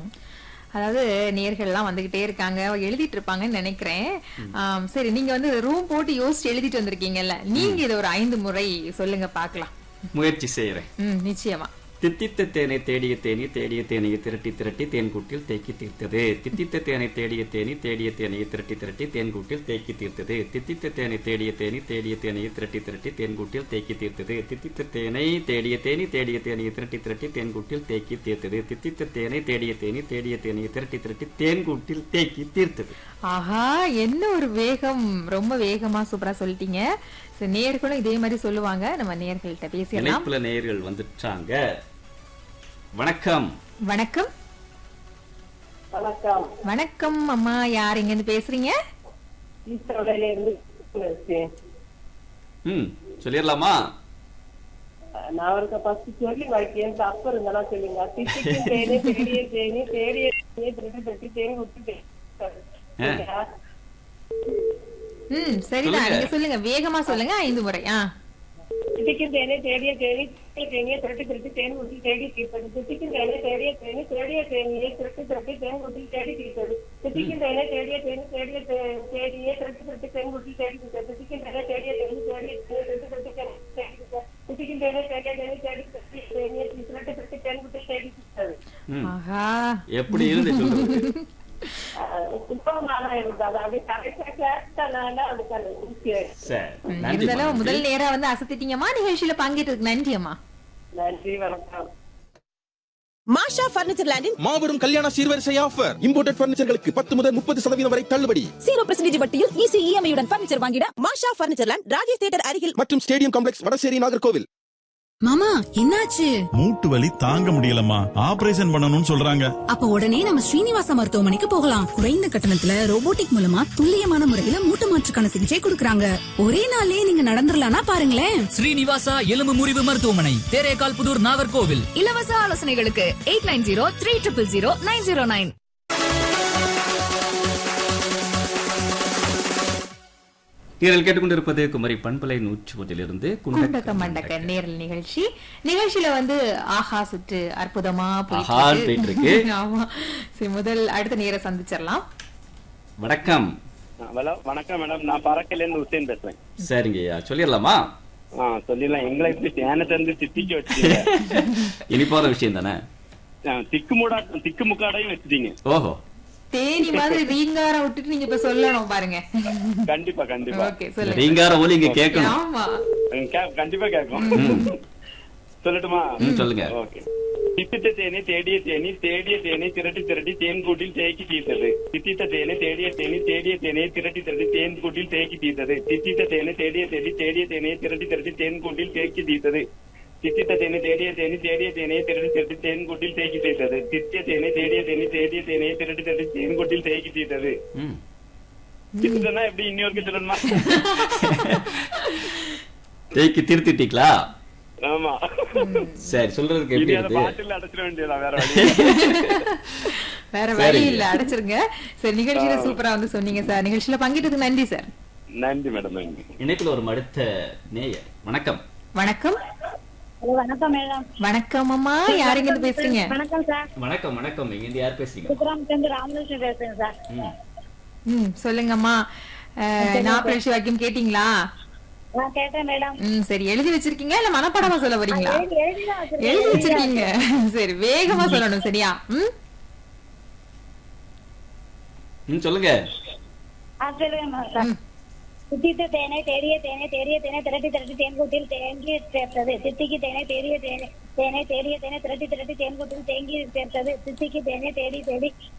ம். அதாவது நேர்கள்லாம் வந்துகிட்டே இருக்காங்க எழுதிட்டு இருப்பாங்கன்னு நினைக்கிறேன் ஆம், சரி நீங்க வந்து ரூம் போட்டு யோசிச்சு எழுதிட்டு வந்திருக்கீங்கல்ல நீங்க இதை ஒரு ஐந்து முறை சொல்லுங்க பார்க்கலாம் முயற்சி செய்யறேன் ம் நிச்சயமா தித்தித்த தேனை தேடிய தேனி தேடிய தேனியை திரட்டி திரட்டி தேன்கூட்டில் தேக்கி தீர்த்தது தித்தித்த தேனை தேடிய தேனி தேடிய தேனியை திரட்டி திரட்டி தேன்கூட்டில் தேக்கி தீர்த்தது தித்தித்த தேனை தேடிய தேனி தேடிய தேனியை திரட்டி திரட்டி தேன்கூட்டில் தேக்கி தீர்த்தது தித்தித்த தேனை தேடிய தேனி தேடிய தேனியை திரட்டி திரட்டி தேன்கூட்டில் தேக்கி தீர்த்தது தித்தித்த தேனை தேடிய தேனி தேடிய தேனியை திரட்டி திரட்டி தேன்கூட்டில் தேக்கி தீர்த்தது ஆஹா என்ன ஒரு வேகம் ரொம்ப வேகமா சூப்பரா சொல்லிட்டீங்க சரி நேர்களும் இதே மாதிரி சொல்லுவாங்க நம்ம நேர்கள்ட்ட பேசிடலாம் இணைப்புல நேயர்கள் வந்துட்டாங்க வணக்கம் வணக்கம் வணக்கம் வணக்கம் அம்மா யார் இங்க இருந்து பேசுறீங்க ஈஸ்வரோடையில இருந்து பேசுறேன். ம் சொல்லிடலாமா நான் அவருக்கு ஃபர்ஸ்ட் சொல்லி வைக்கேன் தப்பு இருந்தாலும் சொல்லுங்க திட்டிக்கும் தேனி தேடிய தேனி தேடிய தேனி திருட்டு தட்டி தேனி விட்டு ம் சரிதான் சொல்லுங்க. நீங்க சொல்லுங்க வேகமா சொல்லுங்க ஐந்து முறை ஆ திட்டிக்கும் தேனி தேடிய தேனி தேடிய தேனியை திருட்டு திருட்டு தேன் விட்டு தேடி தீர்த்தது திட்டிக்கும் தேனி தேடிய தேனி தேடிய தேனியை திருட்டு திருட்டு தேன் விட்டு தேடி தீர்த்தது திட்டிக்கும் தேனி தேடிய தேனி தேடிய தே- தேடியை திருட்டு திருட்டு தேன் விட்டு தேடி தீர்த்தது திட்டிக்கும் தேனி தேடிய தேனி தேடிய தேனி திருட்டு திருட்டு தேன் தேடி தீர்த்தது திட்டிக்கும் தேனி தேடிய தேனி தேடி திருட்டு தேனியை திருட்டு திருட்டு தேன் விட்டு தேடி தீர்த்தது ம் ஆஹா எப்படி இருந்து சொல்றது சுத்தமாக இருந்தது அப்படி கரெக்டா கேட்டனால அதுக்கான ஈஸியா சரி ம், நன்றி இருந்தாலும் முதல் நேரா வந்து அசத்திட்டீங்கம்மா நிகழ்ச்சியில பங்கேற்றதுக்கு நன்றி அம்மா நன்றி வணக்கம் மாஷா பர்னிச்சர் லேண்டின் மாபெரும் கல்யாண சீர்வரிசை ஆஃபர் இம்போர்ட்டட் பர்னிச்சர்களுக்கு பத்து முதல் முப்பது சதவீதம் வரை தள்ளுபடி ஜீரோ பெர்சன்டேஜ் வட்டியில் ஈஸி இஎம்ஐ உடன் பர்னிச்சர் வாங்கிட Masha furniture land Rajesh theatre அருகில் மற்றும் ஸ்டேடியம் காம்ப்ளெக்ஸ் வடசேரி நாகர்கோவில் மாமா என்னாச்சு மூட்டு வலி தாங்க முடியலம்மா ஆபரேஷன் பண்ணணும்னு சொல்றாங்க அப்ப உடனே நம்ம ஸ்ரீனிவாசா மருத்துவமனைக்கு போகலாம் குறைந்த கட்டணத்துல ரோபோட்டிக் மூலமா துல்லியமான முறையில மூட்டு மாற்றுக்கான சிகிச்சை கொடுக்கறாங்க ஒரே நாள்லயே நீங்க நடந்துடலாம்னா பாருங்களேன் ஸ்ரீனிவாசா எலும்பு முறிவு மருத்துவமனை தேரேகால் புதூர் நாகர்கோவில் இலவச ஆலோசனைகளுக்கு eight nine zero three triple zero nine zero nine நீங்கள் கேட்டுக்கொண்டிருப்பது குமரி பண்பலை நூற்றி ஒன்றிலிருந்து குண்டக்க மண்டக்க நேரல் நிகழ்ச்சி நிகழ்ச்சியில வந்து ஆஹா சுற்று அற்புதமா ஆஹா போயிட்டு போயிட்டு இருக்கு. ஆமா சரி முதல் அடுத்த நேர சந்திச்சிடலாம் வணக்கம் ஹலோ வணக்கம் மேடம் நான் பறக்கையில இருந்து உசேன் பேசுறேன் சரிங்கய்யா சொல்லிடலாமா ஆ சொல்லிடலாம் எங்களை எப்படி சேனத்தை இருந்து திட்டிக்கு வச்சுட்டீங்க இனிப்பான விஷயம் தானே ஆ, திக்கு மூடா திக்கு முக்காடையும் வச்சுட்டீங்க ஓஹோ தேனி மாதிரி ரீங்காரம் விட்டுட்டு நீங்க இப்ப சொல்லணும் பாருங்க கண்டிப்பா கண்டிப்பா ஓகே இந்த சொல்லுங்க ரீங்கார ஒலி இங்க கேட்கணும் ஆமா ம், கே- கண்டிப்பா கேட்கும் சொல்லட்டுமா ம், சொல்லுங்க. ஓகே தித்தித்த தேனி தேடிய தேனி தேடிய தேனை திரட்டி திரட்டி தேன் கூட்டில் தேக்கி தீர்த்தது தித்தித்த தேனை தேடிய தேனி தேடிய தேனை திரட்டி திரட்டி தேன் கூட்டில் தேக்கி தீர்த்தது தித்தித்த தேனை தேடிய தேனி தேடிய தேனை திரட்டி திரட்டி தேன் கூட்டில் தேக்கி தீர்த்தது தித்தித்த தேனை தேடிய தேனி தேடிய தேனை திரட்டி திரட்டி தேன் கூட்டில் தேக்கி தீர்த்தது தித்திய தேனை தேடிய தேனி தேடிய தேனை திரட்டி திரட்டி தேன் கூட்டில் தேக்கி தீர்த்தது ம். திட்டுனா எப்படி இன்னொருக்கு சொல்லணுமா தேக்கி திருத்திட்டீங்களா ஆமா சரி சொல்றதுக்கு எப்படி இனி அந்த இருக்கு பாட்டில் அடைச்சிட வேண்டியதா வேற வழி இல்ல. வேற வழி சரிங்க. இல்ல அடைச்சிருங்க சரி நிகழ்ச்சியில சூப்பரா வந்து சொன்னீங்க சார் நிகழ்ச்சியில பங்கேற்றதுக்கு நன்றி சார் நன்றி மேடம் நன்றி இணைப்பில் ஒரு அடுத்த நேயர் வணக்கம் வணக்கம் வணக்கம் மேடம் வணக்கம் அம்மா யாருங்க இருந்து பேசுறீங்க வணக்கம் சார் வணக்கம் வணக்கம் இங்க இருந்து யார் பேசுறீங்க சித்ராமத்திலிருந்து ராமகிருஷ்ணன் பேசுறேன் சார் ம். ம் சொல்லுங்கம்மா அஹ், நான் பரிசு வாக்கியம் கேட்டீங்களா நான் கேட்டேன் மேடம் ம் சரி எழுதி வச்சிருக்கீங்க இல்ல மனப்பாடமா சொல்ல வரீங்களா எழுதி எழுதிதான் வச்சிருக்கேன். எழுதி வச்சிருக்கீங்க சரி வேகமா சொல்லணும் சரியா ம் ம் சொல்லுங்க ஆ, சொல்லுங்க சார் தித்தித்து தேனை தேடிய தேனை தேடிய தேனை திரட்டி திரட்டி தேன்கூட்டில் தேங்கி சேர்த்தது தித்திக்கு தேனை தேடிய தேனை தேனை தேடிய தேனை திரட்டி திரட்டி தேன்கூட்டில் தேங்கி சேர்த்தது தித்திக்கு தேனை தேடி தேடி